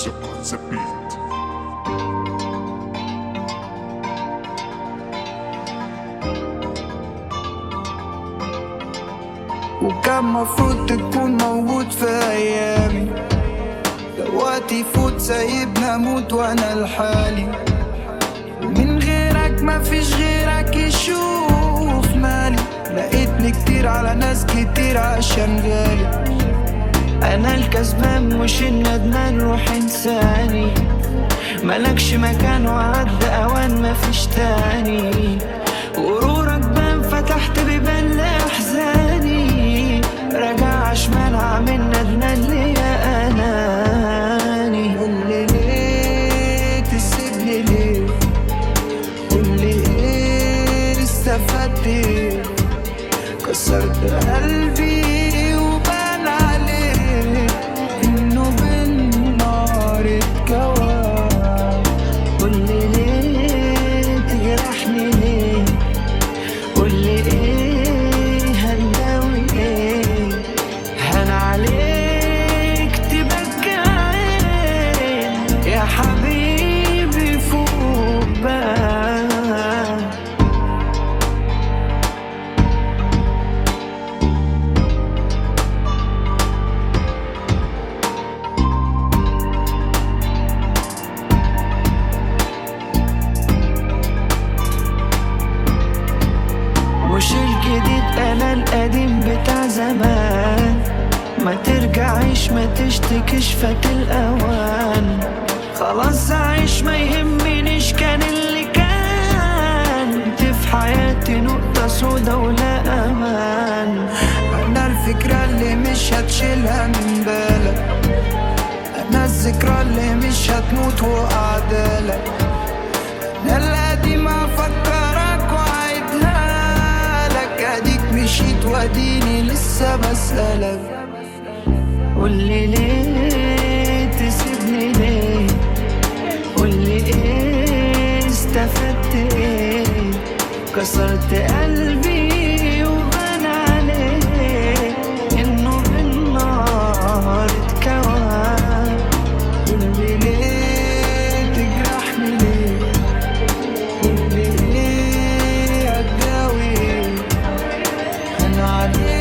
Lorenzo on the beat. وكان مفروض تكون موجود في ايامي دلوقتي يفوت سايبنا اموت وانا لحالي من غيرك مفيش غيرك يشوف مالي لقيتني كتير على ناس كتير عشان غالي انا الكسبان مش الندمان روح انساني ملكش مكان وعد اوان مفيش تاني غرورك بان فتحت بيبان لاحزاني راجع شمال عامل ندمان ليا اناني قولي ليه تسيبني ليه قولي ايه استفدت ايه كسرت قلبي وبان عليه انه بالنار اتكوى قولي ليه تجرحني ليه قولي ايه هنلاوي ايه هن عليك تبكي عين يا حبيبي فوق بقى مش الجديد انا القديم بتاع زمان ما ترجعيش ما تشتكيش فات الاوان خلاص عايش ما يهمنيش كان اللي كان انت في حياتي نقطة سودا ولا امان انا الفكرة اللي مش هتشيلها من بالك انا الذكرى اللي مش هتموت وقعدالك انا القديم افكرك واعيدها لك اديك مشيت واديني لسه بسألك قولي ليه تسيبني ليه قولي ايه استفدت ايه كسرت قلبي وبان عليه انه بالنار اتكوى قولي ليه تجرحني ليه قولي ليه هتداوي انا عليك